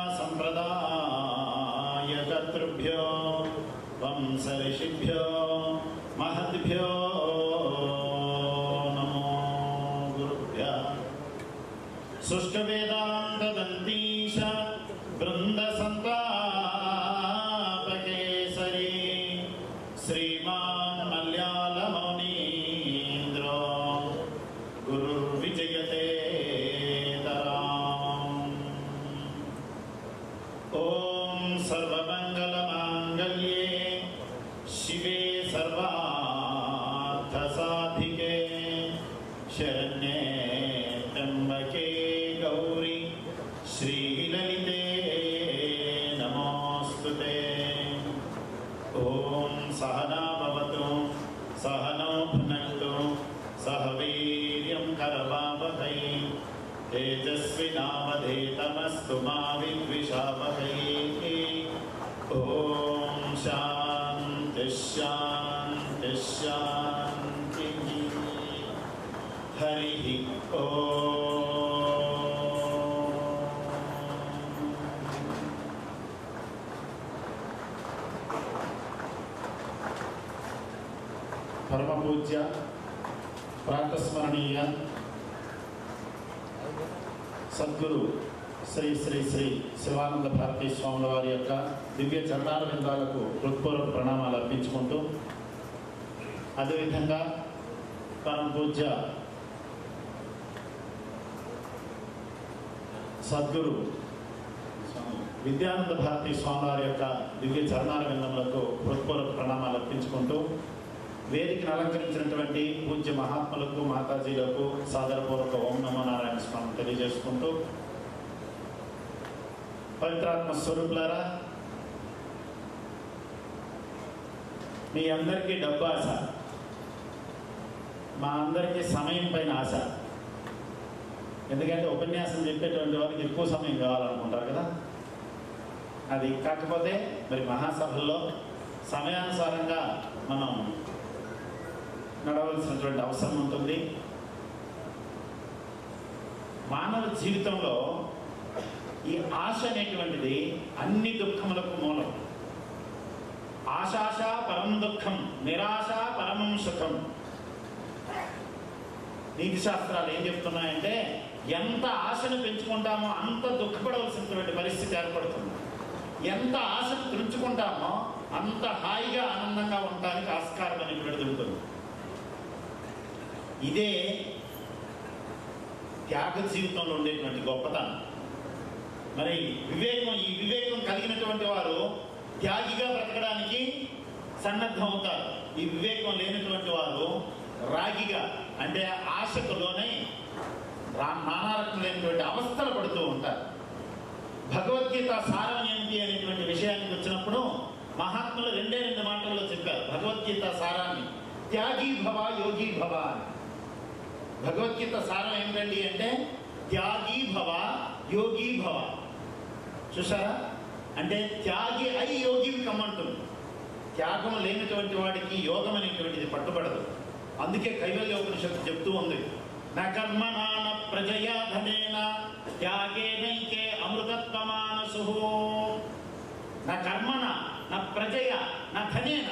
సంప్రదాయకర్తృభ్యో వంశర్షిభ్యో మహద్భ్యో నమో గురుభ్య సుష్ఠవేదాంతదంతీశ బృంద సంతాపకేసరి శ్రీమాన్ మల్యాళమౌనీంద్రో గురుర్విజయతే ఓం సర్వమంగళమాంగళ్యే శివే సర్వార్థసాధికే శరణ్యే త్ర్యంబకే గౌరి శ్రీలలితే నమోస్తుతే ఓం సహనా భవతు సహనౌ భునక్తు సహ వీర్యం కరవావహై తేజస్వినామధేతమస్తు మా విద్విషావహై ఓం శాంతి శాంతి శాంతి హరి ఓం పరమ పూజ్య ప్రాతస్మరణీయ సద్గురు శ్రీ శ్రీ శ్రీ శివానంద భారతీ స్వాముల వారి యొక్క దివ్య చరణాల బిందాలకు హృత్పూర్వక ప్రణామాలు అర్పించుకుంటూ అదేవిధంగా పరమ పూజ్య సద్గురు విద్యానంద భారతీ స్వామి వారి యొక్క దివ్య చరణాల బిందములకు హృత్పూర్వక ప్రణామాలు అర్పించుకుంటూ వేదికను అలంకరించినటువంటి పూజ్య మహాత్ములకు మాతాజీలకు సాదరపూర్వక ఓం నమో నారాయణ స్వామి తెలియజేసుకుంటూ పవిత్రాత్మ స్వరూపులారా మీ అందరికీ డబ్బు ఆశ మా అందరికీ సమయం పైన ఆశ ఎందుకంటే ఉపన్యాసం చెప్పేటువంటి వారికి ఎక్కువ సమయం కావాలనుకుంటారు కదా అది కాకపోతే మరి మహాసభల్లో సమయానుసారంగా మనం నడవలసినటువంటి అవసరం ఉంటుంది మానవ జీవితంలో ఈ ఆశ అనేటువంటిది అన్ని దుఃఖములకు మూలం ఆశాశ పరం దుఃఖం నిరాశ పరమం సుఖం నీతి శాస్త్రాలు ఏం చెప్తున్నాయంటే ఎంత ఆశను పెంచుకుంటామో అంత దుఃఖపడవలసినటువంటి పరిస్థితి ఏర్పడుతుంది ఎంత ఆశను పెంచుకుంటామో అంత హాయిగా ఆనందంగా ఉండడానికి ఆస్కారం అనేటువంటిది ఉంటుంది ఇదే త్యాగ జీవితంలో ఉండేటువంటి గొప్పతనం మరి వివేకం ఈ వివేకం కలిగినటువంటి వారు త్యాగిగా బ్రతకడానికి సన్నద్ధం అవుతారు ఈ వివేకం లేనటువంటి వారు రాగిగా అంటే ఆశకు లోనై రా నానా రకములైనటువంటి అవస్థలు పడుతూ ఉంటారు భగవద్గీత సారం ఏంటి అనేటువంటి విషయానికి వచ్చినప్పుడు మహాత్ములు రెండే రెండు మాటల్లో చెప్పారు భగవద్గీత సారాన్ని త్యాగీ భవ యోగి భవ అని భగవద్గీత సారం ఏంటండి అంటే త్యాగీ భవ యోగి భవ చూసారా అంటే త్యాగి అయి యోగి కమ్మంటుంది త్యాగం లేనటువంటి వాడికి యోగం అనేటువంటిది పట్టుబడదు అందుకే కైవల్యోపనిషత్తు చెప్తూ ఉంది నా కర్మ నాన ప్రజయా ధనేన త్యాగేనైకే అమృతత్వమానసు నా కర్మన నా ప్రజయ నా ధనేన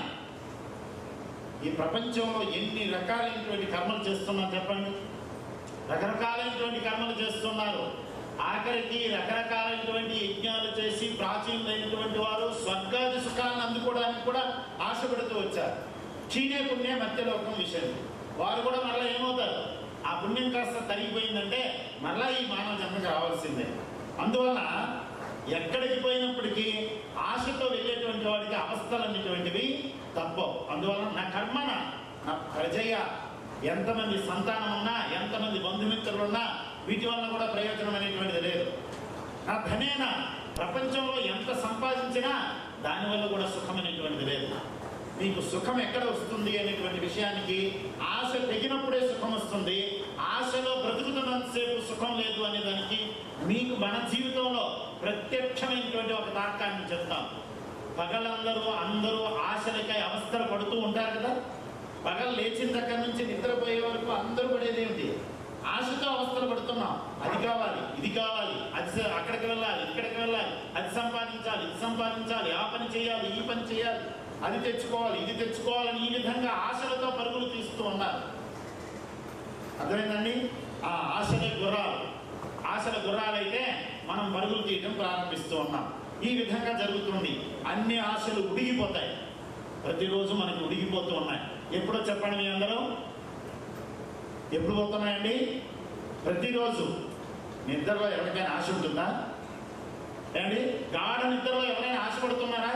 ఈ ప్రపంచంలో ఎన్ని రకాలైనటువంటి కర్మలు చేస్తున్నారు చెప్పండి రకరకాలైనటువంటి కర్మలు చేస్తున్నారు ఆఖరికి రకరకాలైనటువంటి యజ్ఞాలు చేసి ప్రాచీనమైనటువంటి వారు స్వర్గాది సుఖాలను అందుకోవడానికి కూడా ఆశపడుతూ వచ్చారు క్షీణే పుణ్య మధ్యలోకం విషయం వారు కూడా మరలా ఏమవుతారు ఆ పుణ్యం కాస్త తరిగిపోయిందంటే మరలా ఈ మానవ జన్మకి రావాల్సిందే అందువల్ల ఎక్కడికి పోయినప్పటికీ ఆశతో వెళ్ళేటువంటి వాడికి అవస్థలు అనేటువంటివి తప్పవు అందువల్ల నా కర్మన నా ప్రజయ ఎంతమంది సంతానం ఉన్నా ఎంతమంది బంధుమిత్రులు ఉన్నా వీటి వల్ల కూడా ప్రయోజనం అనేటువంటిది లేదు నా ధనేన ప్రపంచంలో ఎంత సంపాదించినా దానివల్ల కూడా సుఖం అనేటువంటిది లేదు మీకు సుఖం ఎక్కడ వస్తుంది అనేటువంటి విషయానికి ఆశ తెగినప్పుడే సుఖం వస్తుంది ఆశలో బ్రతుకుతున్నంతసేపు సుఖం లేదు అనే దానికి మీకు మన జీవితంలో ప్రత్యక్షమైనటువంటి ఒక తార్కాన్ని చెప్తాం పగలందరూ అందరూ ఆశలకై అవస్థలు పడుతూ ఉంటారు కదా పగలు లేచిన దగ్గర నుంచి నిద్రపోయే వరకు అందరూ పడేది ఏమిటి ఆశతో అవస్థలు పడుతున్నాం అది కావాలి ఇది కావాలి అది స- అక్కడికి వెళ్ళాలి ఇక్కడికి వెళ్ళాలి అది సంపాదించాలి ఇది సంపాదించాలి ఆ పని చేయాలి ఈ పని చేయాలి అది తెచ్చుకోవాలి ఇది తెచ్చుకోవాలని ఈ విధంగా ఆశలతో పరుగులు తీస్తూ ఉన్నారు అర్థమైందండి ఆ ఆశలే గుర్రాలు ఆశల గుర్రాలైతే మనం పరుగులు తీయడం ప్రారంభిస్తూ ఉన్నాం ఈ విధంగా జరుగుతుంది అన్ని ఆశలు ఉడిగిపోతాయి ప్రతిరోజు మనకి ఉడిగిపోతూ ఉన్నాయి ఎప్పుడో చెప్పండి మీ అందరూ ఎప్పుడు పోతున్నాయండి ప్రతిరోజు నిద్రలో ఎవరికైనా ఆశ ఉంటుందా ఏమండి గాఢ నిద్రలో ఎవరైనా ఆశపడుతున్నారా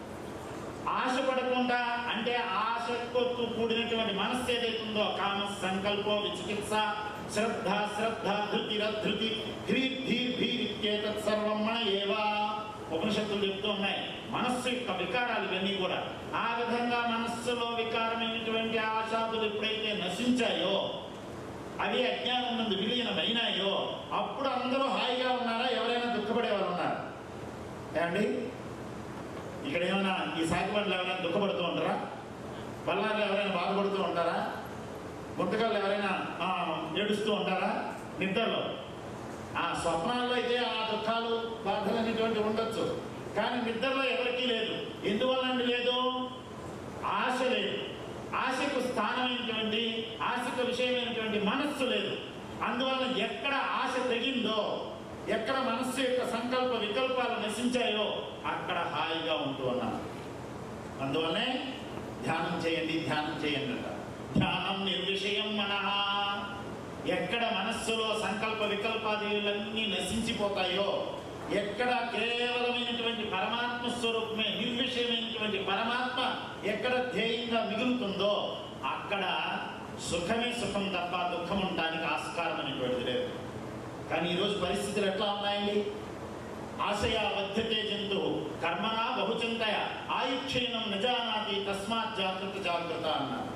ఆశపడకుండా అంటే ఆశతో కూడినటువంటి మనస్సు ఏదైతుందో కామ సంకల్పో విచికిత్స శ్రద్ధ శ్రద్ధ ధృతి రధృతి ధీర్ ధీర్ ధీర్ ఇత్యేతత్ సర్వం మన ఏవా ఉపనిషత్తులు చెప్తూ ఉన్నాయి మనస్సు యొక్క వికారాలు ఇవన్నీ కూడా ఆ విధంగా మనస్సులో వికారమైనటువంటి ఆశాదులు ఎప్పుడైతే నశించాయో అవి అజ్ఞానం నుండి విలీనమైనాయో అప్పుడు అందరూ హాయిగా ఉన్నారా ఎవరైనా దుఃఖపడే వాళ్ళు ఉన్నారా ఏమండి ఇక్కడ ఏమైనా ఈ సాగుబండ్లు ఎవరైనా దుఃఖపడుతూ ఉంటారా బళ్ళార్లు ఎవరైనా బాధపడుతూ ఉంటారా గుంటకల్లో ఎవరైనా ఆ, ఏడుస్తూ ఉంటారా నిద్రలో ఆ స్వప్నాల్లో అయితే ఆ దుఃఖాలు బాధలు అనేటువంటి ఉండొచ్చు కానీ నిద్రలో ఎవరికీ లేదు ఎందువల్లండి లేదు ఆశ లేదు ఆశకు స్థానమైనటువంటి ఆశకు విషయమైనటువంటి మనస్సు లేదు అందువల్ల ఎక్కడ ఆశ తెగిందో ఎక్కడ మనస్సు యొక్క సంకల్ప వికల్పాలు నశించాయో అక్కడ హాయిగా ఉంటూ ఉన్నారు అందువల్లనే ధ్యానం చేయండి ధ్యానం చేయండి అంట ధ్యానం నిర్విషయం మనః ఎక్కడ మనస్సులో సంకల్ప వికల్పాదులన్నీ నశించిపోతాయో ఎక్కడ కేవలమైనటువంటి పరమాత్మ స్వరూపమే నిర్విషయమైనటువంటి పరమాత్మ ఎక్కడ ధ్యేయంగా మిగులుతుందో అక్కడ సుఖమే సుఖం తప్ప దుఃఖం ఉండడానికి ఆస్కారం అనేటువంటిది లేదు కానీ ఈరోజు పరిస్థితులు ఎట్లా ఉన్నాయండి ఆశయ బద్ధతే జంతు కర్మనా బహుచింతయ ఆయుక్షీణం నిజానాతి తస్మాత్ జాగృత జాగృత అన్నారు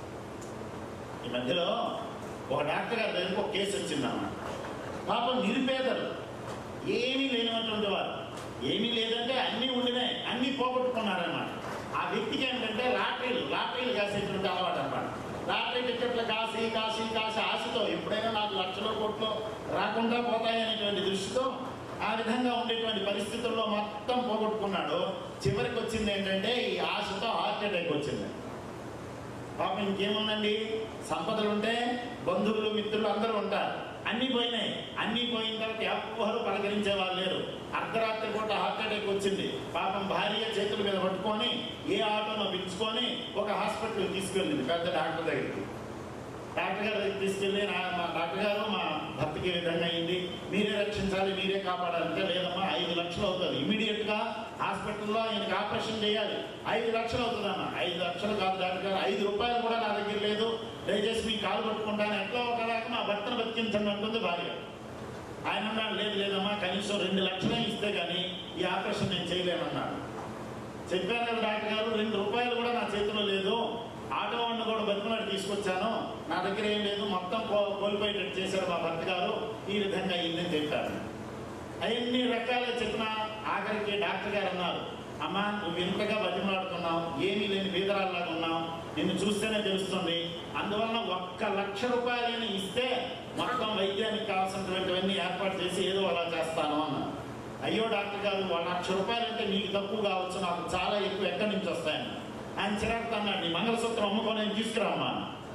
ఈ మధ్యలో ఒక డాక్టర్ గారి దగ్గరికి ఒక కేసు వచ్చిందన్నమాట పాపం నిరుపేదలు ఏమీ లేనటువంటి వారు ఏమీ లేదంటే అన్నీ ఉండినాయి అన్నీ పోగొట్టుకున్నారన్నమాట ఆ వ్యక్తికి ఏంటంటే లాటరీలు లాటరీలు కాసేటువంటి అలవాటు అనమాట లాటరీ టికెట్లు కాసి కాసి కాసి ఆశతో ఎప్పుడైనా నాకు లక్షల కోట్లు రాకుండా పోతాయి అనేటువంటి దృష్టితో ఆ విధంగా ఉండేటువంటి పరిస్థితుల్లో మొత్తం పోగొట్టుకున్నాడు చివరికి వచ్చింది ఏంటంటే ఈ ఆశతో హార్ట్ అటాక్ వచ్చింది పాపం ఇంకేముందండి సంపదలు ఉంటే బంధువులు మిత్రులు అందరూ ఉంటారు అన్నీ పోయినాయి అన్నీ పోయిన తర్వాత ఎవ్వరు పలకరించే వాళ్ళు లేరు అర్ధరాత్రి పూట హార్ట్ అటాక్ వచ్చింది పాపం భార్య చేతుల మీద పట్టుకొని ఏ ఆటోనో పిలుచుకొని ఒక హాస్పిటల్ తీసుకెళ్ళింది పెద్ద డాక్టర్ దగ్గరికి డాక్టర్ గారి దగ్గరికి తీసుకెళ్ళి నా మా డాక్టర్ గారు మా భర్తకి ఈ విధంగా అయింది మీరే రక్షించాలి మీరే కాపాడాలంటే లేదమ్మా ఐదు లక్షలు అవుతుంది ఇమీడియట్ గా హాస్పిటల్లో ఆయనకి ఆపరేషన్ చేయాలి ఐదు లక్షలు అవుతుందమ్మా ఐదు లక్షలు కాదు డాక్టర్ గారు ఐదు రూపాయలు కూడా నా దగ్గర లేదు దయచేసి మీ కాలు పట్టుకుంటాను ఎట్లా ఒకలాగా మా భర్తను బతికించండి అంటుంది భార్య ఆయన అన్నాడు లేదు లేదమ్మా కనీసం రెండు లక్షలే ఇస్తే కానీ ఈ ఆపరేషన్ నేను చేయలేనన్నాడు చెప్పాను కదా డాక్టర్ గారు రెండు రూపాయలు కూడా నా చేతిలో లేదు ఆటో వాడిని కూడా బతుకున్నాడు తీసుకొచ్చాను నా దగ్గర ఏం లేదు మొత్తం కో కోల్పోయేటట్టు చేశారు మా భర్త గారు ఈ విధంగా అయిందని చెప్పారు అవన్నీ రకాలుగా చెప్పిన ఆఖరికి డాక్టర్ గారు అన్నారు అమ్మా నువ్వు ఇంతగా బతిమలాడుతున్నావు ఏమీ లేని బీదరాల్లాగా ఉన్నావు నిన్ను చూస్తేనే తెలుస్తుంది అందువలన ఒక్క లక్ష రూపాయలని ఇస్తే మొత్తం వైద్యానికి కావాల్సినటువంటివన్నీ ఏర్పాటు చేసి ఏదో అలా చేస్తాను అన్నారు అయ్యో డాక్టర్ గారు ఒక లక్ష రూపాయలు అంటే మీకు తక్కువ కావచ్చు నాకు చాలా ఎక్కువ ఎక్కడి నుంచి వస్తాయని ఆయన చిరాకు అన్నాడు నీ మంగళసూత్రం అమ్ముకొని నేను తీసుకురామ్మా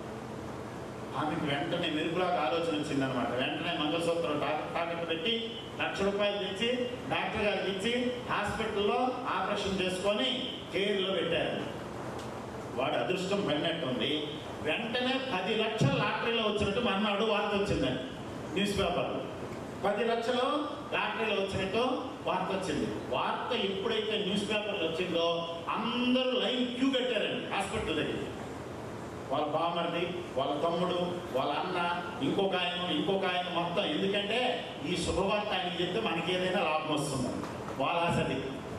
ఆమెకు వెంటనే మెరుపులాగా ఆలోచన వచ్చిందనమాట వెంటనే మంగళసూత్రం తా- తాకట్టు పెట్టి లక్ష రూపాయలు తెచ్చి డాక్టర్ గారికి ఇచ్చి హాస్పిటల్లో ఆపరేషన్ చేసుకొని కేర్లో పెట్టారు వాడు అదృష్టం పడినట్టుంది వెంటనే పది లక్షల లాటరీలో వచ్చినట్టు మన్నాడు వార్త వచ్చిందండి న్యూస్ పేపర్లో పది లక్షలు లాటరీలో వచ్చినట్టు వార్త వచ్చింది వార్త ఎప్పుడైతే న్యూస్ పేపర్లో వచ్చిందో అందరూ లైన్ క్యూ కట్టారండి హాస్పిటల్ దగ్గర వాళ్ళ బామర్ది వాళ్ళ తమ్ముడు వాళ్ళ అన్న ఇంకొక ఆయన ఇంకొక ఆయన మొత్తం ఎందుకంటే ఈ శుభవార్త ఆయనకి చెప్తే మనకి ఏదైనా లాభం వస్తుంది వాళ్ళ ఆశది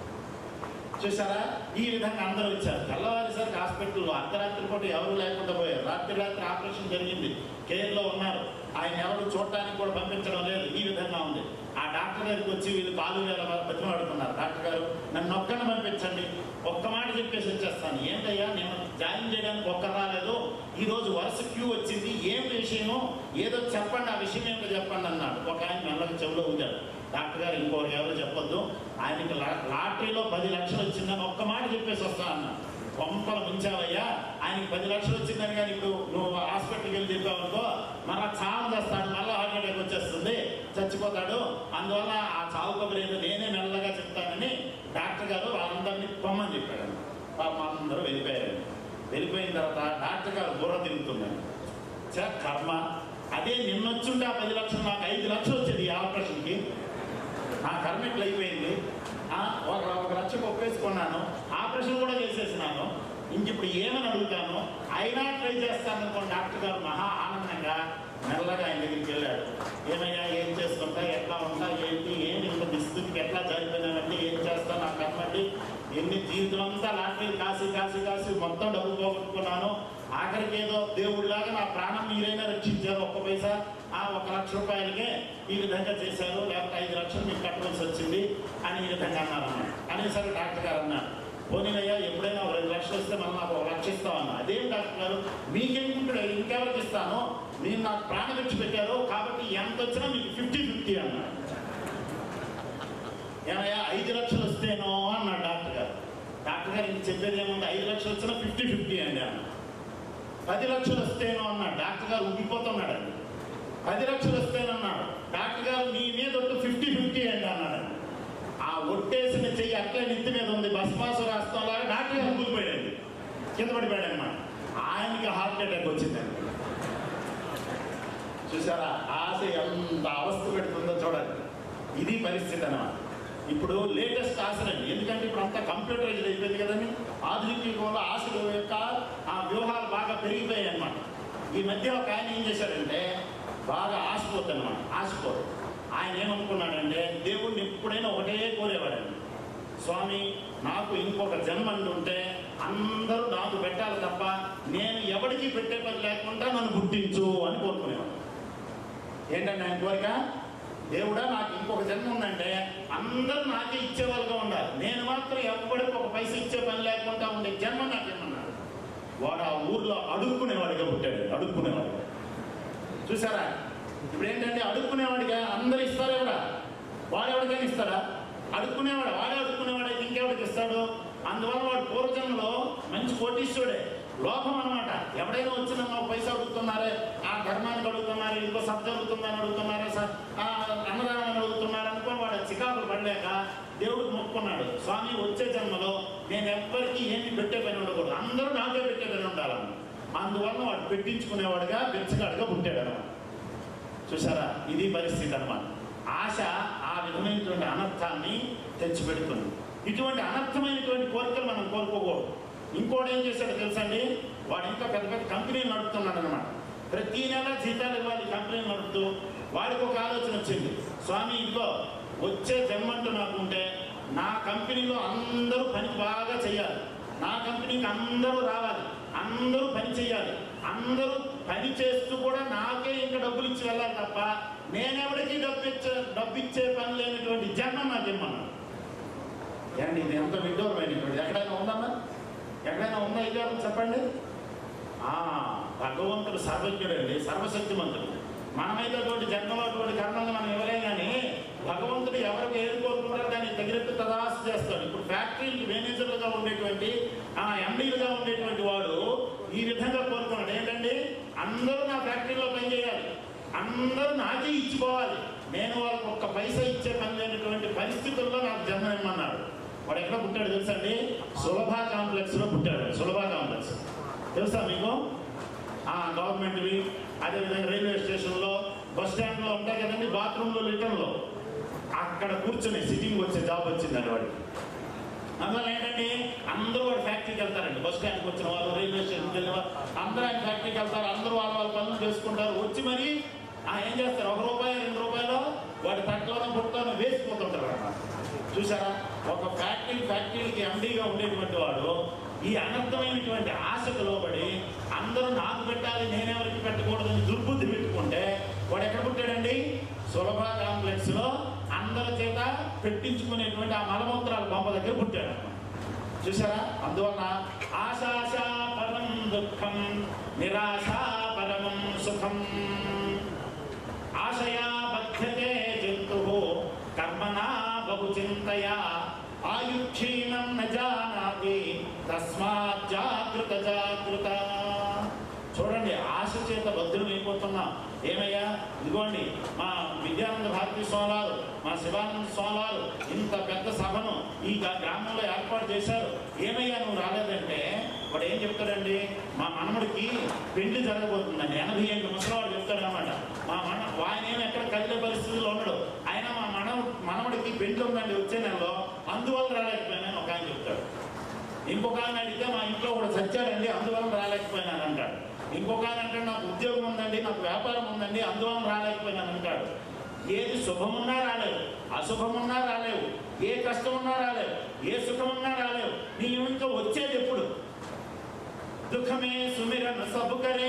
చూసారా ఈ విధంగా అందరూ వచ్చారు తెల్లవారిసరికి హాస్పిటల్లో అర్ధరాత్రి పూట ఎవరు లేకుండా పోయారు రాత్రి రాత్రి ఆపరేషన్ జరిగింది కేర్లో ఉన్నారు ఆయన ఎవరు చూడటానికి కూడా పంపించడం లేదు ఈ విధంగా ఉంది ఆ డాక్టర్ దగ్గరికి వచ్చి వీళ్ళు కాలు వేల బతిమాడుతున్నారు డాక్టర్ గారు నన్ను ఒక్కన పంపించండి ఒక్క మాట చెప్పేసి వచ్చేస్తాను ఏంటయ్యా నేను జాయిన్ చేయడానికి ఒక్క రాలేదు ఈ రోజు వరుస క్యూ వచ్చింది ఏం విషయమో ఏదో చెప్పండి ఆ విషయం ఏంటో చెప్పండి అన్నాడు ఒక ఆయన మెల్లగా చెవిలో ఊదాడు డాక్టర్ గారు ఇంకోటి ఎవరో చెప్పొద్దు ఆయనకి లా- లాటరీలో పది లక్షలు వచ్చిందని ఒక్క మాట చెప్పేసి వస్తా అన్నాడు కొంపలు ముంచావయ్యా ఆయనకి పది లక్షలు వచ్చిందని కానీ ఇప్పుడు నువ్వు హాస్పిటల్కి వెళ్ళి చెప్పావనుకో మళ్ళా చావు చేస్తాడు మళ్ళీ హార్ట్ అటాక్ వచ్చేస్తుంది చచ్చిపోతాడు అందువల్ల ఆ చావు కబురు ఏదో నేనే మెల్లగా చెప్తానని డాక్టర్ గారు వాళ్ళందరినీ పొమ్మని చెప్పాడు పాపం అందరూ వెళ్ళిపోయారు వెళ్ళిపోయిన తర్వాత డాక్టర్ గారు బుర్ర తిరుగుతున్నాడు చ కర్మ అదే నిన్నొచ్చుంటే ఆ పది లక్షలు నాకు ఐదు లక్షలు వచ్చేది ఈ ఆపరేషన్కి నా కర్మ ఇట్లా అయిపోయింది ఆ, ఒక ఒక లక్షకు ఒప్పేసుకున్నాను ఆపరేషన్ కూడా చేసేసినాను ఇంక ఇప్పుడు ఏమని అడుగుతాను అయినా ట్రై చేస్తాను అనుకోండి డాక్టర్ గారు మహా ఆనందంగా మెల్లగా ఆయన దగ్గరికి వెళ్ళాడు ఏమయ్యా ఏం చేస్తుంటా ఎట్లా ఉంటా ఏంటి ఏం ఇంత దుస్థితికి ఎట్లా జరిగిపోయినానంటే ఏం చేస్తాను నాకు కర్మండి ఎన్ని జీవితం అంతా లాటరీ కాసి కాసి కాసి మొత్తం డబ్బు పోగొట్టుకున్నాను ఆఖరికి ఏదో దేవుడిలాగా నా ప్రాణం మీరైనా రక్షించారు ఒక్క పైసా ఆ ఒక లక్ష రూపాయలకే ఈ విధంగా చేశారు లేకపోతే ఐదు లక్షలు మీకు కట్టవలసి వచ్చింది అని ఈ విధంగా అన్నారు అన్నమాట అనేసరికి డాక్టర్ గారు అన్నారు పోనీనయ్యా ఎప్పుడైనా ఒక రెండు లక్షలు వస్తే మనం నాకు ఒక లక్ష ఇస్తామన్నా అదేం డాక్టర్ గారు మీకేంటి ఇంకెవరికి ఇస్తాను మీరు నాకు ప్రాణం ఇచ్చి పెట్టారు కాబట్టి ఎంత వచ్చినా మీకు ఫిఫ్టీ ఫిఫ్టీ అన్నాడు ఏమయ్యా ఐదు లక్షలు వస్తేనో అన్నాడు డాక్టర్ గారు డాక్టర్ గారు ఇంక చెప్పేది ఏముంది ఐదు లక్షలు వచ్చినా ఫిఫ్టీ ఫిఫ్టీ అండి అన్న పది లక్షలు వస్తేనో అన్నాడు డాక్టర్ గారు ఉబ్బిపోతున్నాడు అండి పది లక్షలు వస్తేనన్నాడు డాక్టర్ గారు మీ మీద ఒట్టు ఫిఫ్టీ ఫిఫ్టీ అండి అన్నాడు ఆ ఒట్టేసిన చెయ్యి అట్లే నెత్తి మీద ఉంది బస్మాసు రాస్తాం లాగా డాక్టర్ గారు కూలిపోయాడు కింద పడిపోయాడు అనమాట ఆయనకి హార్ట్ అటాక్ వచ్చిందండి చూసారా ఆశ ఎంత అవస్థ పెడుతుందో చూడండి ఇది పరిస్థితి అన్నమాట ఇప్పుడు లేటెస్ట్ ఆశలండి ఎందుకంటే ఇప్పుడు అంతా కంప్యూటరైజ్డ్ అయిపోయింది కదండి ఆధునిక యుగంలో ఆశల యొక్క ఆ వ్యూహాలు బాగా పెరిగిపోయాయి అన్నమాట ఈ మధ్య ఒక ఆయన ఏం చేశాడంటే బాగా ఆశపోతుంది అనమాట ఆశపోదు ఆయన ఏమనుకున్నాడంటే దేవుణ్ణి ఎప్పుడైనా ఒకటే కోరేవాడండి స్వామి నాకు ఇంకొక జన్మ అంటూ ఉంటే అందరూ నాకు పెట్టాలి తప్ప నేను ఎవరికి పెట్టే పని లేకుండా నన్ను గుర్తించు అని కోరుకునేవాడు ఏంటంటే ఆయన కోరిక దేవుడా నాకు ఇంకొక జన్మ ఉందంటే అందరూ నాకే ఇచ్చేవాళ్ళుగా ఉండాలి నేను మాత్రం ఎవరికి ఒక పైసా ఇచ్చే పని లేకుండా ఉండే జన్మ నాకేమన్నాడు వాడు ఆ ఊర్లో అడుక్కునేవాడిగా పుట్టాడు అడుక్కునేవాడిగా చూసారా ఇప్పుడు ఏంటంటే అడుక్కునేవాడిగా అందరు ఇస్తారు ఎవడా వాడు ఎవరికైనా ఇస్తాడా అడుక్కునేవాడు వాడే అడుక్కునేవాడు అయితే ఇంకెవడికి ఇస్తాడు అందువల్ల వాడు పూర్వజన్మలో మంచి కోటీశ్వరుడే లోపం అనమాట ఎవడైనా వచ్చిన ఒక పైసా అడుగుతున్నారే ఆ ధర్మానికి అడుగుతున్నారు ఇంకో సబ్ జరుగుతుందని అడుగుతున్నారే స- ఆ అన్నదానాన్ని అడుగుతున్నారు అనుకుని వాడు చికాకులు పడలేక దేవుడికి మొక్కున్నాడు స్వామి వచ్చే జన్మలో నేను ఎవ్వరికి ఏమి పెట్టే పని ఉండకూడదు అందరూ నాకే పెట్టే పని ఉండాలని అందువల్ల వాడు పెట్టించుకునేవాడుగా బిచ్చగాడుగా పుట్టాడు అనమాట చూసారా ఇది పరిస్థితి అన్నమాట ఆశ ఆ విధమైనటువంటి అనర్థాన్ని తెచ్చిపెడుతుంది ఇటువంటి అనర్థమైనటువంటి కోరికలు మనం కోరుకోకూడదు ఇంకోటి ఏం చేశాడో తెలుసండి వాడు ఇంకా పెద్ద పెద్ద కంపెనీలు నడుపుతున్నాడు అనమాట ప్రతి నెల జీతాలు ఇవ్వాలి కంపెనీలు నడుపుతూ వాడికి ఒక ఆలోచన వచ్చింది స్వామి ఇదిగో వచ్చే జన్మంటూ నాకు ఉంటే నా కంపెనీలో అందరూ పని బాగా చేయాలి నా కంపెనీకి అందరూ రావాలి అందరూ పని చేయాలి అందరూ పని చేస్తూ కూడా నాకే ఇంకా డబ్బులు ఇచ్చి వెళ్ళాలి తప్ప నేనెవడికి డబ్బు ఇచ్చే డబ్బు ఇచ్చే పని లేనటువంటి జన్మ నాకు ఇమ్మన్నాడు ఏమండి ఇది ఎంత విడ్డూరమైనటువంటి ఎక్కడైనా ఉందమ్మా ఎక్కడైనా ఉందా ఇది చెప్పండి ఆ, భగవంతుడు సర్వజ్ఞుడండి సర్వశక్తిమంతుడు మనమైతే అటువంటి జన్మలో అటువంటి కర్మలు మనం ఇవ్వలేం కానీ భగవంతుడు ఎవరికి ఏది కోరుకుంటారో దానికి తగినట్టు తదాసు చేస్తాడు ఇప్పుడు ఫ్యాక్టరీకి మేనేజర్లుగా ఉండేటువంటి ఆ ఎండీలుగా ఉండేటువంటి వాడు ఈ విధంగా కోరుకున్నాడు ఏంటండి అందరూ నా ఫ్యాక్టరీలో పని చేయాలి అందరూ నాకే ఇచ్చిపోవాలి నేను వాళ్ళకి ఒక్క పైసా ఇచ్చే పని లేనటువంటి పరిస్థితుల్లో నాకు జన్మ ఇమ్మన్నాడు వాడు ఎక్కడ పుట్టాడు తెలుసండి సులభ కాంప్లెక్స్ లో పుట్టాడు సులభ కాంప్లెక్స్ తెలుసా మీకు ఆ గవర్నమెంట్వి అదేవిధంగా రైల్వే స్టేషన్లో బస్ స్టాండ్లో ఉంటాయి కదండి బాత్రూంలో లిటర్లో అక్కడ కూర్చొని సిట్టింగ్ వచ్చే జాబ్ వచ్చిందండి వాడికి అందువల్ల ఏంటంటే అందరూ వాడు ఫ్యాక్టరీకి వెళ్తారండి బస్ స్టాండ్కి వచ్చిన వాళ్ళు రైల్వే స్టేషన్కి వెళ్ళిన వాళ్ళు అందరూ ఆయన ఫ్యాక్టరీకి వెళ్తారు అందరూ వాళ్ళ వాళ్ళ పనులు చేసుకుంటారు వచ్చి మరి ఆ ఏం చేస్తారు ఒక రూపాయి రెండు రూపాయలు వాడి తట్టలోనో బుట్టలోనో వేసిపోతుంటారు అన్నమాట చూసారా ఒక ఫ్యాక్టరీ ఫ్యాక్టరీకి ఎండీగా ఉండేటువంటి వాడు ఈ అనంతమైనటువంటి ఆశకు లోబడి అందరూ నాకు పెట్టాలి నేనెవరికి పెట్టకూడదని దుర్బుద్ధి పెట్టుకుంటే వాడు ఎక్కడ పుట్టాడండి సులభ కాంప్లెక్స్ లో అందరి చేత పెట్టించుకునేటువంటి ఆ మలమూత్రాల బొమ్మ దగ్గర పుట్టాడు అన్నమాట. చూసారా అందువలన ఆశాశ పరం దుఃఖం నిరాశ పరమం సుఖం ఆశయా బధ్యతే జంతు కర్మణా బహు చింతయా ఆయుక్షీణం న జానాతి తస్మాత్ జాగృత జాగృత చూడండి ఆశ చేత బద్ధులం అయిపోతున్నాం ఏమయ్యా ఇదిగోండి మా విద్యానంద భారతీ స్వామివారు మా శివానంద స్వామివారు ఇంత పెద్ద సభను ఈ గ్రా- గ్రామంలో ఏర్పాటు చేశారు ఏమయ్యా నువ్వు రాలేదంటే వాడు ఏం చెప్తాడండి మా మనముడికి పెళ్లి జరగబోతుందండి ఎనభై ఏళ్ళు ముసలివాడు చెప్తాడు అనమాట మా మన ఆయన ఏమి ఎక్కడ కదిలే పరిస్థితుల్లో ఉండడు ఆయన మా మన మనముడికి పెళ్లి ఉందండి వచ్చే నెలలో అందువల్ల రాలేకపోయినాను ఒక ఆయన చెప్తాడు ఇంకొక ఆయన అడిగితే మా ఇంట్లో కూడా చచ్చాడండి అందువల్ల రాలేకపోయినాను అంటాడు ఇంకొక ఆయన అంటాడు నాకు ఉద్యోగం ఉందండి నాకు వ్యాపారం ఉందండి అందువల్ల రాలేకపోయినాను అంటాడు ఏది శుభమున్నా రాలేవు అశుభమున్నా రాలేవు ఏ కష్టం ఉన్నా రాలేవు ఏ సుఖమున్నా రాలేవు నీ ఇంకా వచ్చేది ఎప్పుడు దుఃఖమే సుమిరన్ సబు కరే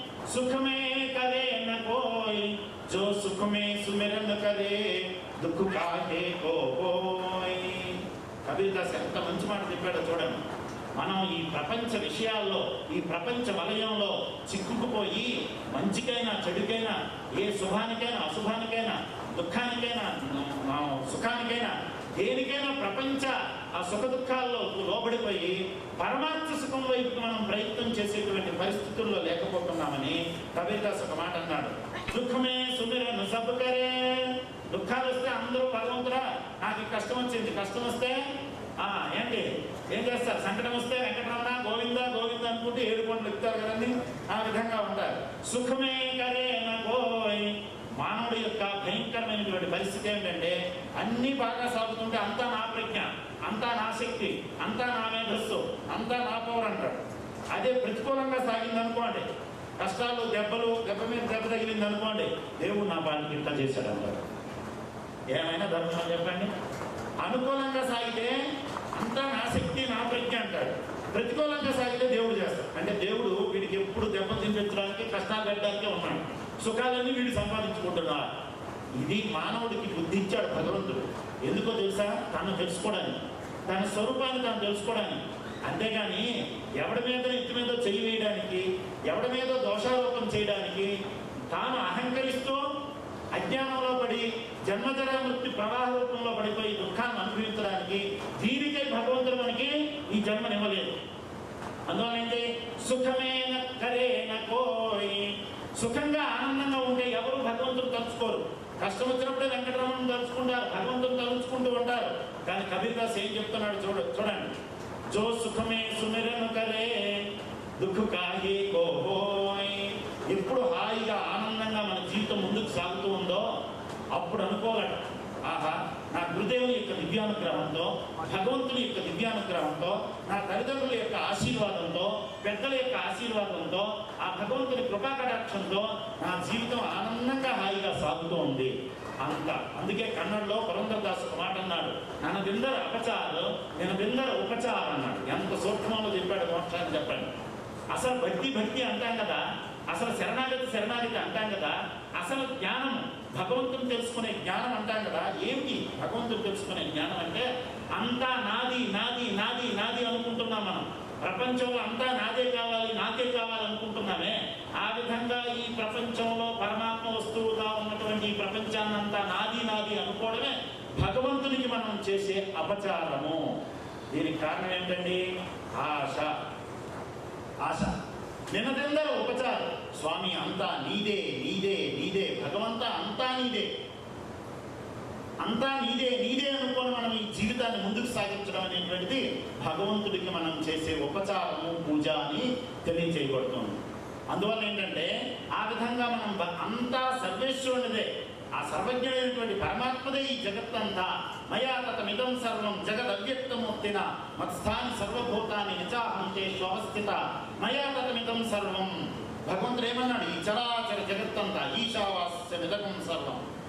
సుఖమే కరే న కోయ్ జో సుఖమే సుమిరన్ కరే దుఃఖ కాహే కో కోయ్ కబీర్ దాస్ ఎంత మంచి మాట చెప్పాడో చూడండి మనం ఈ ప్రపంచ విషయాల్లో ఈ ప్రపంచ వలయంలో చిక్కుకుపోయి మంచికైనా చెడుకైనా ఏ శుభానికైనా అశుభానికైనా దుఃఖానికైనా ఆ, సుఖానికైనా దేనికైనా ప్రపంచ ఆ సుఖ దుఃఖాల్లో లోబడిపోయి పరమాత్మ సుఖం వైపుకి మనం ప్రయత్నం చేసేటువంటి పరిస్థితుల్లో లేకపోతున్నామని కబీర్దాస్ ఒక మాట అన్నాడు దుఃఖమే సుమిరను సబ్బుకరే దుఃఖాలు వస్తే అందరూ భగవంతుడా నాకు ఈ కష్టం వచ్చింది కష్టం వస్తే ఆ ఏంటి ఏం చేస్తారు సంకటం వస్తే వెంకటరమణ గోవింద గోవింద అనుకుంటే ఏడు పండ్లు ఎక్కుతారు కదండి ఆ విధంగా ఉంటారు సుఖమే కరే కోయ్ మానవుడి యొక్క భయంకరమైనటువంటి పరిస్థితి ఏంటంటే అన్నీ బాగా సాగుతుంటే అంతా నా ప్రజ్ఞ అంతా నా శక్తి అంతా నా మేధస్సు అంతా నా పవర్ అంటాడు అదే ప్రతికూలంగా సాగింది అనుకోండి కష్టాలు దెబ్బలు దెబ్బ మీద దెబ్బ తగిలింది అనుకోండి దేవుడు నా బాధ్యత ఇంత చేశాడు అంటారు ఏమైనా ధర్మం చెప్పండి అనుకూలంగా సాగితే అంతా నా శక్తి నా ప్రజ్ఞ అంటాడు ప్రతికూలంగా సాగితే దేవుడు చేస్తాడు అంటే దేవుడు వీడికి ఎప్పుడు దెబ్బ తినిపించడానికి కష్టాలు పెట్టడానికే ఉన్నాడు సుఖాలన్నీ వీడు సంపాదించుకుంటున్నాడు ఇది మానవుడికి బుద్ధి ఇచ్చాడు భగవంతుడు ఎందుకో తెలుసా తను తెలుసుకోవడానికి తన స్వరూపాన్ని తాను తెలుసుకోవడానికి అంతేగాని ఎవడి మీద ఇంటి మీద చెయ్యి వేయడానికి ఎవడి మీద దోషారోపణ చేయడానికి తాను అహంకరిస్తూ అజ్ఞానంలో పడి జన్మజర మృత్యు ప్రవాహ రూపంలో పడిపోయి దుఃఖాన్ని అనుభవించడానికి దీనికై భగవంతుడు మనకి ఈ జన్మనివ్వలేదు అందువల్ల ఏంటి సుఖమేన కరేన కోయ్ సుఖంగా ఆనందంగా ఉంటే ఎవరు భగవంతుడు తలుచుకోరు కష్టం వచ్చినప్పుడే వెంకటరమణ తలుచుకుంటారు భగవంతుడు తలుచుకుంటూ ఉంటారు కానీ కబీర్ దాస్ ఏం చెప్తున్నాడు చూడ చూడండి జో సుఖమే సుమిరను కరే దుఃఖ కాహే కోహోయ్ ఎప్పుడు హాయిగా ఆనందంగా మన జీవితం ముందుకు సాగుతూ ఉందో అప్పుడు అనుకోగలడు ఆహా నా గురుదేవుని యొక్క దివ్యానుగ్రహంతో భగవంతుని యొక్క దివ్యానుగ్రహంతో నా తల్లిదండ్రుల యొక్క ఆశీర్వాదంతో పెద్దల యొక్క ఆశీర్వాదంతో ఆ భగవంతుని కృపాకటాక్షంతో నా జీవితం ఆనందంగా హాయిగా సాగుతూ ఉంది అంత అందుకే కన్నడలో పురంధరదాస్ ఒక మాట అన్నాడు నన్ను బిందర అపచారు నేను బిందర ఉపచారం అన్నాడు ఎంత సూక్ష్మంలో చెప్పాడు మోక్షాన్ని చెప్పండి అసలు భక్తి భక్తి అంటాం కదా అసలు శరణాగతి శరణాగతి అంటాం కదా అసలు జ్ఞానం భగవంతుని తెలుసుకునే జ్ఞానం అంటాం కదా ఏమిటి భగవంతుని తెలుసుకునే జ్ఞానం అంటే అంతా నాది నాది నాది నాది అనుకుంటున్నాం మనం ప్రపంచంలో అంతా నాదే కావాలి నాకే కావాలి అనుకుంటున్నామే ఆ విధంగా ఈ ప్రపంచంలో పరమాత్మ వస్తువుగా ఉన్నటువంటి ఈ ప్రపంచాన్ని అంతా నాది నాది అనుకోవడమే భగవంతునికి మనం చేసే అపచారము దీనికి కారణం ఏంటండి ఆశ ఆశ నిన్నదెందరూ ఉపచారం స్వామి అంతా నీదే నీదే నీదే భగవంత అంతా నీదే అంతా నీదే నీదే అనుకొని మనం ఈ జీవితాన్ని ముందుకు సాగించడం అనేటువంటిది భగవంతుడికి మనం చేసే ఉపచారము పూజ అని తెలియచేయబడుతుంది అందువల్ల ఏంటంటే ఆ విధంగా మనం బ- అంతా సర్వేశ్వరునిదే ఆ సర్వజ్ఞుడైనటువంటి పరమాత్మదే ఈ జగత్తంతా మయా తతమిదం సర్వం జగద్ అవ్యక్తమూర్తిన మత్స్థాని సర్వభూతాన్ని నిచాహంతే స్వస్థిత మయా తతమిదం సర్వం భగవంతుడు ఏమన్నాడు ఈ చరాచర జగత్తంతా ఈశావాస్య నిదకం సర్వం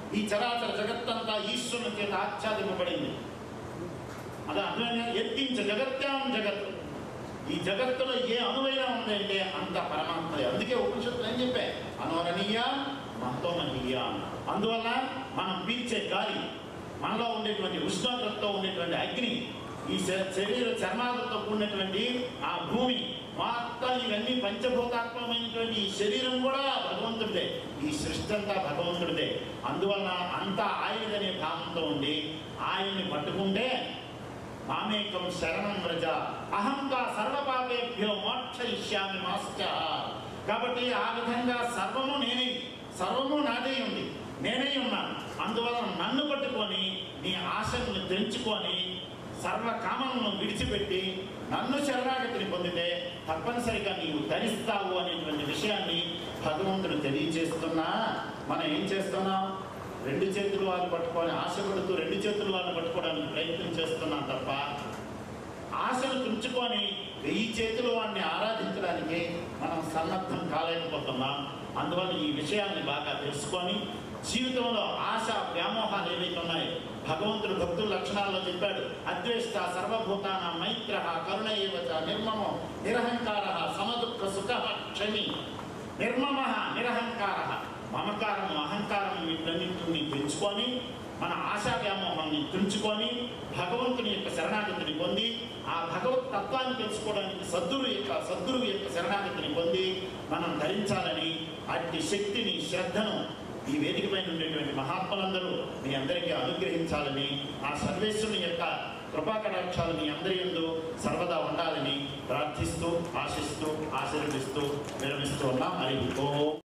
ఈ చరాచర జగత్తంతా ఈశ్వరుని చేత ఆచ్ఛాదింపబడింది అది అర్థమైనా ఎత్తించ జగత్యాం జగత్ ఈ జగత్తులో ఏ అనువైనా ఉందంటే అంత పరమాత్మ అందుకే ఉపనిషత్తులు ఏం చెప్పే అనోరణీయ మహతోమనీయ అందువల్ల మనం పీల్చే గాలి మనలో ఉండేటువంటి ఉష్ణోగ్రతతో ఉండేటువంటి అగ్ని ఈ శ- శరీర చర్మాలతో కూడినటువంటి ఆ భూమి మొత్తం ఇవన్నీ పంచభూతాత్మకమైనటువంటి ఈ శరీరం కూడా భగవంతుడిదే ఈ సృష్టి అంతా భగవంతుడిదే అందువల్ల అంతా ఆయనదనే భావంతో ఉండి ఆయన్ని పట్టుకుంటే మామేకం శరణం వ్రజ అహంతా సర్వపాపేభ్యో మోక్షయిష్యామి మాస్ట కాబట్టి ఆ విధంగా సర్వము నేనే సర్వము నాదే ఉంది నేనే ఉన్నాను అందువలన నన్ను పట్టుకొని నీ ఆశలను తెంచుకొని సర్వ కామలను విడిచిపెట్టి నన్ను శరణాగతిని పొందితే తప్పనిసరిగా నీవు ధరిస్తావు అనేటువంటి విషయాన్ని భగవంతుడు తెలియజేస్తున్నా మనం ఏం చేస్తున్నాం రెండు చేతులు వాళ్ళు పట్టుకొని ఆశపడుతూ రెండు చేతులు వాళ్ళని పట్టుకోవడానికి ప్రయత్నం చేస్తున్నాం తప్ప ఆశను తుంచుకొని వెయ్యి చేతులు వాడిని ఆరాధించడానికి మనం సన్నద్ధం కాలేకపోతున్నాం అందువల్ల ఈ విషయాన్ని బాగా తెలుసుకొని జీవితంలో ఆశ వ్యామోహాలు ఏవైతే ఉన్నాయో భగవంతుడు భక్తుల లక్షణాల్లో చెప్పాడు అద్వేష్ట సర్వభూతాన మైత్ర కరుణ ఏవచ నిర్మమో నిరహంకార సమదుఃఖ సుఖ క్షమి నిర్మమ నిరహంకార మమకారం అహంకారం వీటన్నింటిని పెంచుకొని మన ఆశా వ్యామోహాన్ని తుంచుకొని భగవంతుని యొక్క శరణాగతిని పొంది ఆ భగవత్ తత్వాన్ని తెలుసుకోవడానికి సద్గురు యొక్క సద్గురువు యొక్క శరణాగతిని పొంది మనం ధరించాలని అట్టి శక్తిని శ్రద్ధను ఈ వేదిక పైన ఉండేటువంటి మహాత్ములందరూ మీ అందరికీ అనుగ్రహించాలని ఆ సర్వేశ్వరుని యొక్క కృపాకటాక్షాలు మీ అందరి యందు సర్వదా ఉండాలని ప్రార్థిస్తూ ఆశిస్తూ ఆశీర్వదిస్తూ విరమిస్తూ ఉన్నాం హరి ఓం